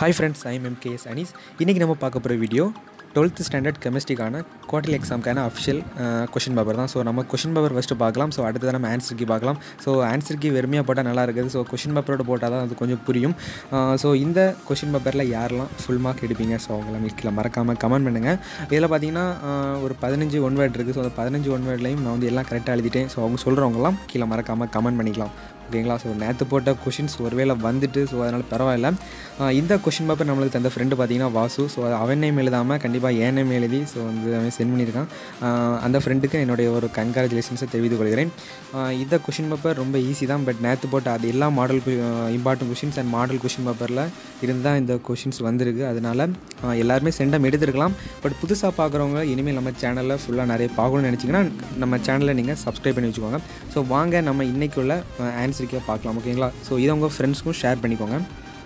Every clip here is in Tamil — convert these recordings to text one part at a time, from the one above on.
hi friends I'm MKS Anees இன்றைக்கி நம்ம பார்க்க போகிற வீடியோ டுவெல்த் ஸ்டாண்டர்ட் கெமிஸ்ட்ரிக்கான குவார்டர்லி எக்ஸாமுக்கான அஃபிஷியல் கொஷின் பேப்பர் தான் ஸோ நம்ம கொஷின் பேப்பர் ஃபஸ்ட்டு பார்க்கலாம் ஸோ அடுத்து நம்ம ஆன்சர் கீ பார்க்கலாம் ஸோ ஆன்சர் கீ வெறுமையாக போட்டால் நல்லா இருக்குது ஸோ கொஷின் பேப்பரோட போட்டால் தான் அது கொஞ்சம் புரியும் ஸோ இந்த கொஷின் பேப்பரில் யாரெல்லாம் ஃபுல் மார்க் எடுப்பீங்க ஸோ அவங்கள கீழே மறக்காமல் கமெண்ட் பண்ணுங்கள் இதில் பார்த்தீங்கன்னா ஆஹ், ஒரு பதினஞ்சு ஒன் வேர்ட் இருக்குது ஸோ அந்த பதினஞ்சு ஒன் வேர்ட்லையும் நான் வந்து எல்லாம் கரெக்டாக எழுதிட்டேன் ஸோ அவங்க சொல்கிறவங்களாம் கீழே மறக்காமல் கமெண்ட் பண்ணிக்கலாம் ஓகேங்களா ஸோ நேற்று போட்ட கொஷின்ஸ் ஒருவேளை வந்துட்டு ஸோ அதனால் பரவாயில்ல ஆஹ் இந்த கொஷின் பேப்பர் நம்மளுக்கு தந்த ஃப்ரெண்டு பார்த்தீங்கன்னா வாசு ஸோ அவன் நேம் எழுதாமல் கண்டிப்பாக என் நேம் எழுதி ஸோ வந்து அவன் சென்ட் பண்ணியிருக்கான் ஆஹ் அந்த ஃப்ரெண்டுக்கு என்னுடைய ஒரு கங்க்ராச்சுலேஷன்ஸை தெரிவித்துக் கொள்கிறேன் ஆஹ் இந்த கொஷின் பேப்பர் ரொம்ப ஈஸி தான் பட் நேற்று போட்ட அது எல்லா model important questions and model question பேப்பரில் இருந்தால் இந்த கொஷின்ஸ் வந்திருக்கு அதனால் ஆஹ் எல்லாருமே சென்டம் எடுத்துருக்கலாம் பட் புதுசாக பார்க்குறவங்க இனிமேல் நம்ம சேனலில் ஃபுல்லாக நிறைய பார்க்கணும்னு நினச்சிங்கன்னா நம்ம சேனலை நீங்கள் சப்ஸ்கிரைப் பண்ணி வச்சுக்கோங்க ஸோ வாங்க நம்ம இன்றைக்குள்ள ஆன்சருக்கே பார்க்கலாம் ஓகேங்களா ஸோ இதை உங்கள் ஃப்ரெண்ட்ஸ்க்கும் ஷேர் பண்ணிக்கோங்க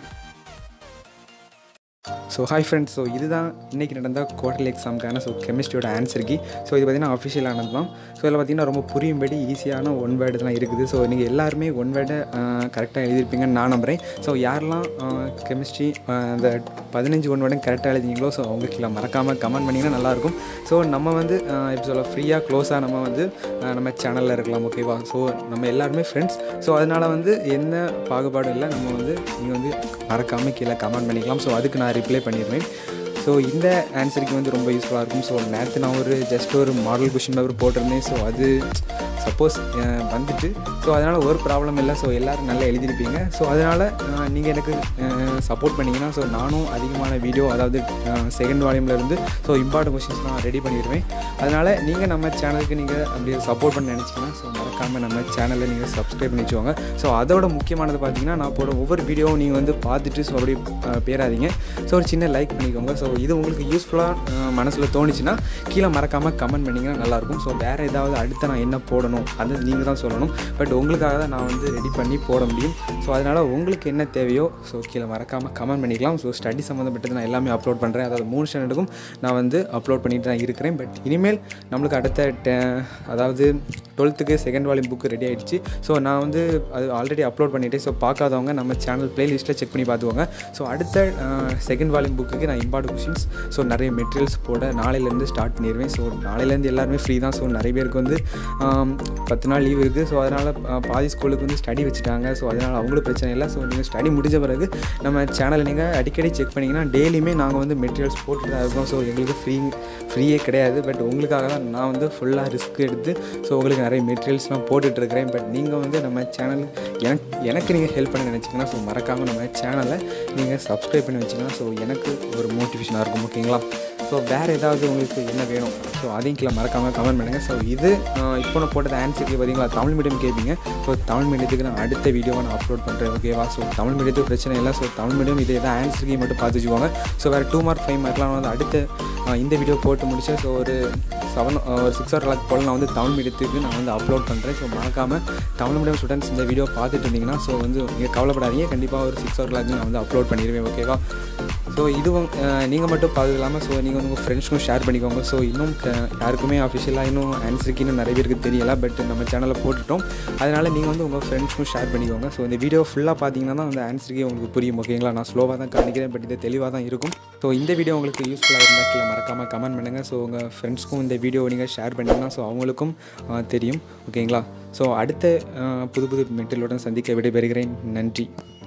ஸோ ஹாய் ஃப்ரெண்ட்ஸ் ஸோ இதுதான் இன்றைக்கி நடந்த குவார்டர்லி எக்ஸாமுக்கான ஸோ கெமிஸ்ட்ரியோட ஆன்சர் கி ஸோ இது பார்த்திங்கன்னா அஃபிஷியலானது தான் ஸோ இதில் பார்த்தீங்கன்னா ரொம்ப புரியும்படி ஈஸியான ஒன் வேர்டுலாம் இருக்குது ஸோ நீங்கள் எல்லாருமே ஒன் வேர்டை கரெக்டாக எழுதியிருப்பீங்கன்னு நான் நம்புகிறேன் ஸோ யாரெல்லாம் கெமிஸ்ட்ரி அந்த பதினஞ்சு ஒன் வேர்டும் கரெக்டாக எழுதினீங்களோ ஸோ அவங்க கீழே மறக்காமல் கமெண்ட் பண்ணிங்கன்னா நல்லாயிருக்கும் ஸோ நம்ம வந்து ஆஹ் எப்படி சொல்ல ஃப்ரீயாக க்ளோஸாக நம்ம வந்து ஆஹ் நம்ம சேனலில் இருக்கலாம் ஓகேவா ஸோ நம்ம எல்லாருமே ஃப்ரெண்ட்ஸ் ஸோ அதனால் வந்து என்ன பாகுபாடும் இல்லை நம்ம வந்து நீங்கள் வந்து மறக்காமல் கீழே கமெண்ட் பண்ணிக்கலாம் ஸோ அதுக்கு நான் ரிப்ளை பண்ணிடுவேன் ஸோ இந்த ஆன்சருக்கு வந்து ரொம்ப யூஸ்ஃபுல்லாக இருக்கும் ஸோ நேற்று நான் ஒரு ஜஸ்ட் ஒரு மாடல் கொஷின் பேப்பர் போட்டிருந்தேன் ஸோ அது சப்போஸ் வந்துட்டு ஸோ அதனால் ஒரு ப்ராப்ளம் இல்லை ஸோ எல்லோரும் நல்லா எழுதியிருப்பீங்க ஸோ அதனால் நீங்கள் எனக்கு சப்போர்ட் பண்ணிங்கன்னா ஸோ நானும் அதிகமான வீடியோ அதாவது செகண்ட் வால்யூம்லேருந்து ஸோ இம்பார்ட்டன்ட் கொஷின்ஸ் நான் ரெடி பண்ணிடுவேன் அதனால் நீங்கள் நம்ம சேனலுக்கு நீங்கள் அப்படி சப்போர்ட் பண்ண நினச்சிங்கன்னா ஸோ மறக்காமல் நம்ம சேனலை நீங்கள் சப்ஸ்கிரைப் பண்ணி வச்சுக்கோங்க ஸோ அதோட முக்கியமானது பார்த்தீங்கன்னா நான் போட ஒவ்வொரு வீடியோவும் நீங்கள் வந்து பார்த்துட்டு ஸோ அப்படி அஹ், பேராதீங்க ஸோ ஒரு சின்ன லைக் பண்ணிக்கோங்க ஸோ இது உங்களுக்கு யூஸ்ஃபுல்லாக மனசில் தோணுச்சுன்னா கீழே மறக்காமல் கமெண்ட் பண்ணிங்கன்னா நல்லாயிருக்கும் ஸோ வேறு ஏதாவது அடுத்து நான் என்ன போடணும் அது நீங்கள் தான் சொல்லணும் பட் உங்களுக்காக தான் நான் வந்து ரெடி பண்ணி போட முடியும் ஸோ அதனால் உங்களுக்கு என்ன தேவையோ ஸோ கீழே மறக்காமல் கமெண்ட் பண்ணிக்கலாம் ஸோ ஸ்டடி சம்மந்தப்பட்டது நான் எல்லாமே அப்லோட் பண்ணுறேன் அதாவது மூணு ஸ்டாண்டர்டுக்கும் நான் வந்து அப்லோட் பண்ணிட்டு தான் இருக்கிறேன் பட் இனிமேல் நம்மளுக்கு அடுத்த டெ அதாவது டுவெல்த்துக்கு செகண்ட் வால்யூம் புக்கு ரெடி ஆயிடுச்சு ஸோ நான் வந்து அது ஆல்ரெடி அப்லோட் பண்ணிட்டேன் ஸோ பார்க்காதவங்க நம்ம சேனல் பிளேலிஸ்ட்டில் செக் பண்ணி பார்த்துக்கோங்க ஸோ அடுத்த செகண்ட் வால்யூம் புக்குக்கு நான் இம்பார்ட் கொஷின்ஸ் ஸோ நிறைய மெட்டீரியல்ஸ் போட நாளையிலேருந்து ஸ்டார்ட் பண்ணிடுவேன் ஸோ நாளையிலேருந்து எல்லாருமே ஃப்ரீ தான் ஸோ நிறைய பேருக்கு வந்து ஆம், பத்து நாள் லீவ் இருக்குது ஸோ அதனால் பாதி ஸ்கூலுக்கு வந்து ஸ்டடி வச்சுட்டாங்க ஸோ அதனால் அவங்களும் பிரச்சனை இல்லை ஸோ நீங்கள் ஸ்டடி முடிஞ்ச பிறகு நம்ம சேனலை நீங்கள் அடிக்கடி செக் பண்ணிங்கன்னா டெய்லியுமே நாங்கள் வந்து மெட்டீரியல்ஸ் போட்டு தான் இருக்கோம் ஸோ எங்களுக்கு ஃப்ரீ ஃப்ரீயே கிடையாது பட் உங்களுக்காக தான் நான் வந்து ஃபுல்லாக ரிஸ்க் எடுத்து ஸோ உங்களுக்கு நிறைய மெட்டீரியல்ஸ்லாம் போட்டுட்ருக்கிறேன் பட் நீங்கள் வந்து நம்ம சேனல் எனக்கு எனக்கு நீங்கள் ஹெல்ப் பண்ண நினச்சிங்கன்னா ஸோ மறக்காமல் நம்ம சேனலை நீங்கள் சப்ஸ்கிரைப் பண்ணி வச்சிங்கன்னா ஸோ எனக்கு ஒரு மோட்டிவேஷனாக இருக்கும் ஓகேங்களா ஸோ வேறு ஏதாவது உங்களுக்கு என்ன வேணும் ஸோ அதையும் கீழே மறக்காமல் கமெண்ட் பண்ணுங்கள் ஸோ இது ஆஹ், இப்போ நான் போட்டது ஆன்சருக்கு பார்த்தீங்களா தமிழ் மீடியம் கேட்பீங்க ஸோ தமிழ் மீடியத்துக்கு நான் அடுத்த வீடியோவை நான் அப்லோட் பண்ணுறேன் ஓகேவா ஸோ தமிழ் மீடியத்துக்கு பிரச்சனை இல்லை ஸோ தமிழ் மீடியம் இது எதாவது ஆன்சருக்கு மட்டும் பார்த்து வச்சுக்கோங்க ஸோ வேறு டூ மார்க் ஃபைவ் மார்க்லாம் வந்து அடுத்த ஆஹ், இந்த வீடியோ போட்டு முடிச்சேன் ஸோ ஒரு செவன் ஒரு சிக்ஸ் ஓ கிளாக் போல் நான் வந்து தமிழ் மீடியத்துக்கு நான் வந்து அப்லோட் பண்ணுறேன் ஸோ மறக்காமல் தமிழ் மீடியம் ஸ்டூடெண்ட்ஸ் இந்த வீடியோ பார்த்துட்டு இருந்தீங்கன்னா ஸோ வந்து நீங்கள் கவலைப்படாதீங்க கண்டிப்பாக ஒரு சிக்ஸ் ஓ கிளாக் நான் வந்து அப்லோட் பண்ணிடுவேன் ஓகேவா ஸோ இதுவும் நீங்கள் மட்டும் பார்த்து இல்லாமல் ஸோ நீங்கள் உங்கள் ஃப்ரெண்ட்ஸ்க்கும் ஷேர் பண்ணிக்கோங்க ஸோ இன்னும் க- யாருக்குமே அஃபிஷியலாக இன்னும் ஆன்சருக்கு இன்னும் நிறைய பேருக்கு தெரியல பட் நம்ம சேனலில் போட்டுட்டோம் அதனால் நீங்கள் வந்து உங்கள் ஃப்ரெண்ட்ஸ்க்கும் ஷேர் பண்ணிக்கோங்க ஸோ இந்த வீடியோ ஃபுல்லாக பார்த்தீங்கன்னா தான் அந்த ஆன்சருக்கே உங்களுக்கு புரியும் ஓகேங்களா நான் ஸ்லோவாக தான் காணிக்கிறேன் பட் இது தெளிவாக தான் இருக்கும் ஸோ இந்த வீடியோ உங்களுக்கு யூஸ்ஃபுல்லாக இருந்தால் கீழே மறக்காமல் கமெண்ட் பண்ணுங்கள் ஸோ உங்கள் ஃப்ரெண்ட்ஸ்க்கும் இந்த வீடியோ நீங்கள் ஷேர் பண்ணிங்கன்னா ஸோ அவங்களுக்கும் ஆ, தெரியும் ஓகேங்களா ஸோ அடுத்த ஆ, புது புது மெட்டீரியலுடன் சந்திக்க விடைபெறுகிறேன் நன்றி